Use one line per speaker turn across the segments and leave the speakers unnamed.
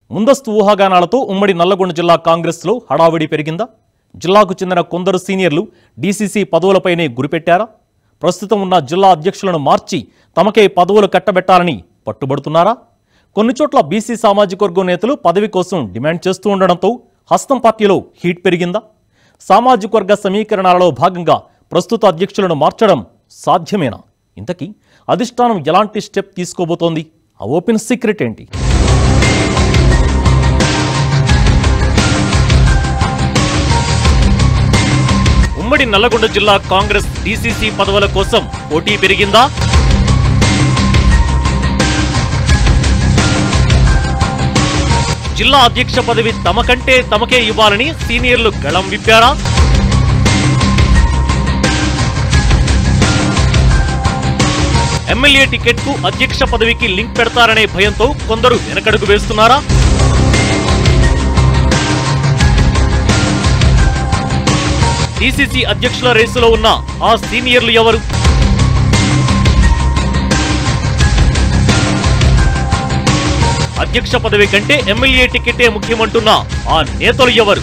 ముందస్తు ఊహాగానాలతో ఉమ్మడి నల్లగొండ జిల్లా కాంగ్రెస్లో హడావిడి పెరిగిందా జిల్లాకు చెందిన కొందరు సీనియర్లు డీసీసీ పదవులపైనే గురిపెట్టారా ప్రస్తుతం ఉన్న జిల్లా అధ్యక్షులను మార్చి తమకే పదవులు కట్టబెట్టాలని పట్టుబడుతున్నారా కొన్ని చోట్ల బీసీ సామాజిక వర్గం నేతలు పదవి కోసం డిమాండ్ చేస్తూ ఉండడంతో హస్తం పార్టీలో హీట్ పెరిగిందా సామాజిక వర్గ సమీకరణాలలో భాగంగా ప్రస్తుత అధ్యక్షులను మార్చడం సాధ్యమేనా ఇంతకీ అధిష్టానం ఎలాంటి స్టెప్ తీసుకోబోతోంది ఆ ఓపెన్ సీక్రెట్ ఏంటి ఉమ్మడి నల్లగొండ జిల్లా కాంగ్రెస్ డీసీసీ పదవుల కోసం పోటీ పెరిగిందా జిల్లా అధ్యక్ష పదవి తమకంటే తమకే ఇవ్వాలని సీనియర్లు గళం విప్పారా ఎమ్మెల్యే టికెట్ కు అధ్యక్ష పదవికి లింక్ పెడతారనే భయంతో కొందరు వెనకడుగు వేస్తున్నారా డీసీసీ అధ్యక్షుల రేసులో ఉన్న ఆ సీనియర్లు ఎవరు అధ్యక్ష పదవి కంటే ఎమ్మెల్యే టికెటే ముఖ్యమంటున్న ఆ నేతలు ఎవరు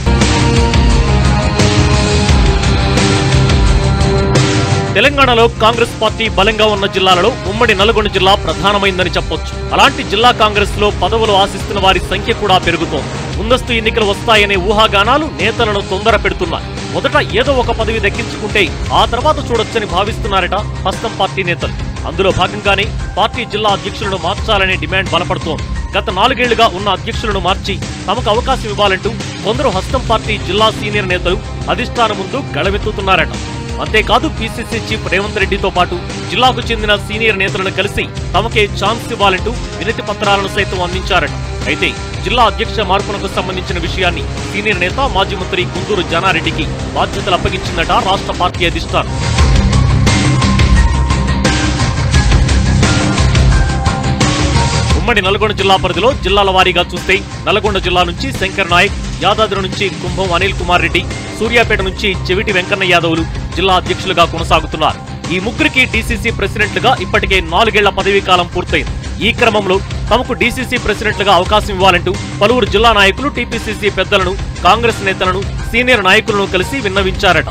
తెలంగాణలో కాంగ్రెస్ పార్టీ బలంగా ఉన్న జిల్లాలలో ఉమ్మడి నల్గొండ జిల్లా ప్రధానమైందని చెప్పొచ్చు అలాంటి జిల్లా కాంగ్రెస్ లో పదవులు ఆశిస్తున్న వారి సంఖ్య కూడా పెరుగుతోంది ముందస్తు ఎన్నికలు వస్తాయనే ఊహాగానాలు నేతలను తొందర పెడుతున్నాయి మొదట ఏదో ఒక పదవి దక్కించుకుంటే ఆ తర్వాత చూడొచ్చని భావిస్తున్నారట హస్తం పార్టీ నేతలు అందులో భాగంగానే పార్టీ జిల్లా అధ్యక్షులను మార్చాలనే డిమాండ్ బలపడుతోంది గత నాలుగేళ్లుగా ఉన్న అధ్యక్షులను మార్చి తమకు అవకాశం ఇవ్వాలంటూ కొందరు హస్తం పార్టీ జిల్లా సీనియర్ నేతలు అధిష్టానం ముందు గళమెత్తుతున్నారట అంతేకాదు పీసీసీ చీఫ్ రేవంత్ రెడ్డితో పాటు జిల్లాకు చెందిన సీనియర్ నేతలను కలిసి తమకే ఛాన్స్ ఇవ్వాలంటూ వినతి పత్రాలను సైతం అందించారట అయితే జిల్లా అధ్యక్ష మార్పునకు సంబంధించిన విషయాన్ని సీనియర్ నేత మాజీ మంత్రి కుందూరు జానారెడ్డికి బాధ్యతలు అప్పగించిందట రాష్ట్ర పార్టీ అధిష్టానం ఉమ్మడి నల్గొండ జిల్లా పరిధిలో జిల్లాల వారీగా చూస్తే నల్గొండ జిల్లా నుంచి శంకర్ నాయక్ యాదాద్రి నుంచి కుంభం అనిల్ కుమార్ రెడ్డి సూర్యాపేట నుంచి చెవిటి వెంకన్న యాదవులు జిల్లా అధ్యక్షులుగా కొనసాగుతున్నారు ఈ ముగ్గురికి డీసీసీ ప్రెసిడెంట్లుగా ఇప్పటికే నాలుగేళ్ల పదవీ కాలం పూర్తయింది ఈ క్రమంలో తమకు డీసీసీ ప్రెసిడెంట్లుగా అవకాశం ఇవ్వాలంటూ పలువురు జిల్లా నాయకులు టీపీసీసీ పెద్దలను కాంగ్రెస్ నేతలను సీనియర్ నాయకులను కలిసి విన్నవించారట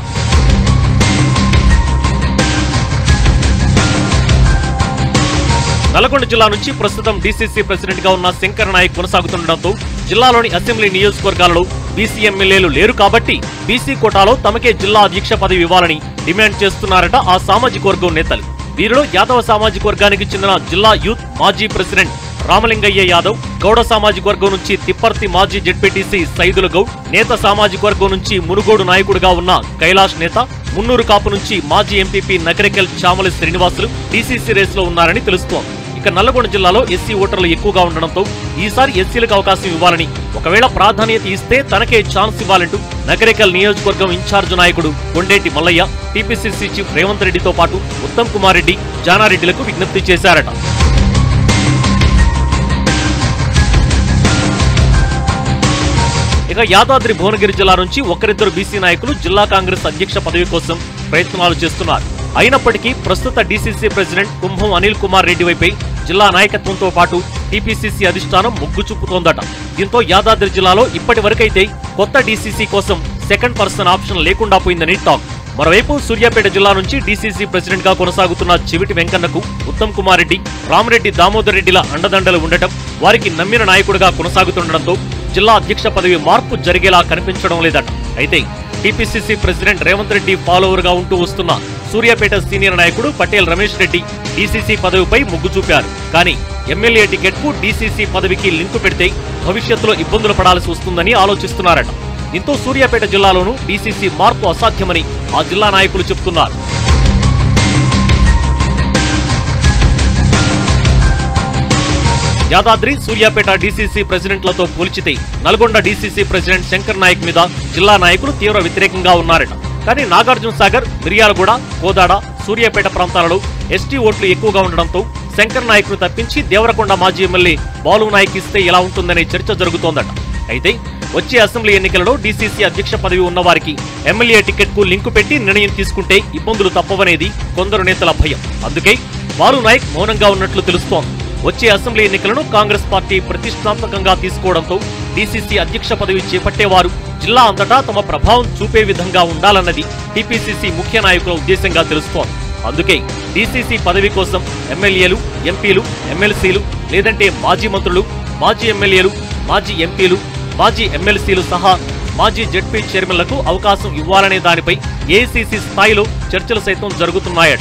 నల్గొండ జిల్లా నుంచి ప్రస్తుతం డీసీసీ ప్రెసిడెంట్ గా ఉన్న శంకర్ నాయక్ కొనసాగుతుండటంతో జిల్లాలోని అసెంబ్లీ నియోజకవర్గాలలో బీసీ ఎమ్మెల్యేలు లేరు కాబట్టి బీసీ కోటాలో తమకే జిల్లా అధ్యక్ష పదవి ఇవ్వాలని డిమాండ్ చేస్తున్నారట ఆ సామాజిక వర్గం నేతలు వీరిలో యాదవ సామాజిక వర్గానికి చెందిన జిల్లా యూత్ మాజీ ప్రెసిడెంట్ రామలింగయ్య యాదవ్ గౌడ సామాజిక వర్గం నుంచి తిప్పర్తి మాజీ జెడ్పీటీసీ సైదుల గౌడ్ నేత సామాజిక వర్గం నుంచి మునుగోడు నాయకుడిగా ఉన్న కైలాష్ నేత మున్నూరు కాపు నుంచి మాజీ ఎంపీపీ నకరికల్ చామలి శ్రీనివాసులు డీసీసీ రేసులో ఉన్నారని తెలుస్తోంది ఇక నల్లగొండ జిల్లాలో ఎస్సీ ఓటర్లు ఎక్కువగా ఉండడంతో ఈసారి ఎస్సీలకు అవకాశం ఇవ్వాలని ఒకవేళ ప్రాధాన్యత ఇస్తే తనకే ఛాన్స్ ఇవ్వాలంటూ నగరికల్ నియోజకవర్గం ఇన్ఛార్జ్ నాయకుడు కొండేటి మల్లయ్య టీపీసీసీ చీఫ్ రేవంత్ రెడ్డితో పాటు ఉత్తమ్ కుమార్ రెడ్డి జానారెడ్డిలకు విజ్ఞప్తి చేశారట ఇక యాదాద్రి భువనగిరి జిల్లా నుంచి ఒకరిద్దరు బీసీ నాయకులు జిల్లా కాంగ్రెస్ అధ్యక్ష పదవి కోసం ప్రయత్నాలు చేస్తున్నారు అయినప్పటికీ ప్రస్తుత డీసీసీ ప్రెసిడెంట్ కుంభం అనిల్ కుమార్ రెడ్డి వైపై జిల్లా నాయకత్వంతో పాటు టీపీసీసీ అధిష్టానం మొగ్గు చూపుతోందట దీంతో యాదాద్రి జిల్లాలో ఇప్పటి వరకైతే కొత్త డీసీసీ కోసం సెకండ్ పర్సన్ ఆప్షన్ లేకుండా పోయిందని టాక్ మరోవైపు సూర్యాపేట జిల్లా నుంచి డీసీసీ ప్రెసిడెంట్ గా కొనసాగుతున్న చివిటి వెంకన్నకు ఉత్తమ్ కుమార్ రెడ్డి రామరెడ్డి దామోదర్ రెడ్డిల అండదండలు ఉండటం వారికి నమ్మిన నాయకుడిగా కొనసాగుతుండటంతో జిల్లా అధ్యక్ష పదవి మార్పు జరిగేలా కనిపించడం లేదట అయితే TPCC president Revanth Reddy follower గా ఉంటూ వస్తున్న సూర్యాపేట సీనియర్ నాయకుడు పటేల్ రమేష్ రెడ్డి డీసీసీ పదవిపై మొగ్గు చూపారు కానీ ఎమ్మెల్యే టికెట్ కు డీసీసీ పదవికి లింకు పెడితే భవిష్యత్తులో ఇబ్బందులు పడాల్సి వస్తుందని ఆలోచిస్తున్నారట దీంతో సూర్యాపేట జిల్లాలోనూ డీసీసీ మార్పు అసాధ్యమని ఆ జిల్లా నాయకులు చెబుతున్నారు యాదాద్రి సూర్యాపేట డీసీసీ ప్రెసిడెంట్లతో పోల్చితే నల్గొండ డీసీసీ ప్రెసిడెంట్ శంకర్ నాయక్ మీద జిల్లా నాయకులు తీవ్ర వ్యతిరేకంగా ఉన్నారట కానీ నాగార్జున సాగర్ మిర్యాలగూడ కోదాడ సూర్యాపేట ప్రాంతాలలో ఎస్టీ ఓట్లు ఎక్కువగా ఉండడంతో శంకర్ నాయక్ ను తప్పించి దేవరకొండ మాజీ ఎమ్మెల్యే బాలు నాయక్ ఇస్తే ఎలా ఉంటుందనే చర్చ జరుగుతోందట అయితే వచ్చే అసెంబ్లీ ఎన్నికలలో డీసీసీ అధ్యక్ష పదవి ఉన్నవారికి ఎమ్మెల్యే టికెట్ కు లింకు పెట్టి నిర్ణయం తీసుకుంటే ఇబ్బందులు తప్పవనేది కొందరు నేతల భయం అందుకే బాలు నాయక్ మౌనంగా ఉన్నట్లు తెలుస్తోంది వచ్చే అసెంబ్లీ ఎన్నికలను కాంగ్రెస్ పార్టీ ప్రతిష్టాత్మకంగా తీసుకోవడంతో డీసీసీ అధ్యక్ష పదవి చేపట్టేవారు జిల్లా అంతటా తమ ప్రభావం చూపే విధంగా ఉండాలన్నది టీపీసీసీ ముఖ్య నాయకుల ఉద్దేశంగా తెలుస్తోంది అందుకే డీసీసీ పదవి కోసం ఎమ్మెల్యేలు ఎంపీలు ఎమ్మెల్సీలు లేదంటే మాజీ మంత్రులు మాజీ ఎమ్మెల్యేలు మాజీ ఎంపీలు మాజీ ఎమ్మెల్సీలు సహా మాజీ జడ్పీ చైర్మన్లకు అవకాశం ఇవ్వాలనే దానిపై ఏఐసీసీ స్థాయిలో చర్చలు సైతం జరుగుతున్నాయట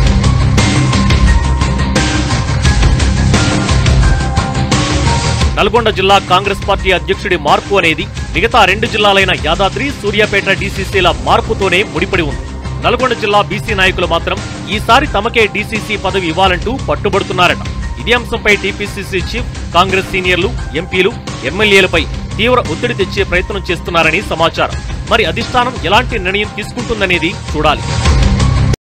నల్గొండ జిల్లా కాంగ్రెస్ పార్టీ అధ్యక్షుడి మార్పు అనేది మిగతా రెండు జిల్లాలైన యాదాద్రి సూర్యాపేట డీసీసీల మార్పుతోనే ముడిపడి ఉంది నల్గొండ జిల్లా బీసీ నాయకులు మాత్రం ఈసారి తమకే డీసీసీ పదవి ఇవ్వాలంటూ పట్టుబడుతున్నారట ఇదే అంశంపై టీపీసీసీ చీఫ్ కాంగ్రెస్ సీనియర్లు ఎంపీలు ఎమ్మెల్యేలపై తీవ్ర ఒత్తిడి తెచ్చే ప్రయత్నం చేస్తున్నారని సమాచారం మరి అధిష్టానం ఎలాంటి నిర్ణయం తీసుకుంటుందనేది చూడాలి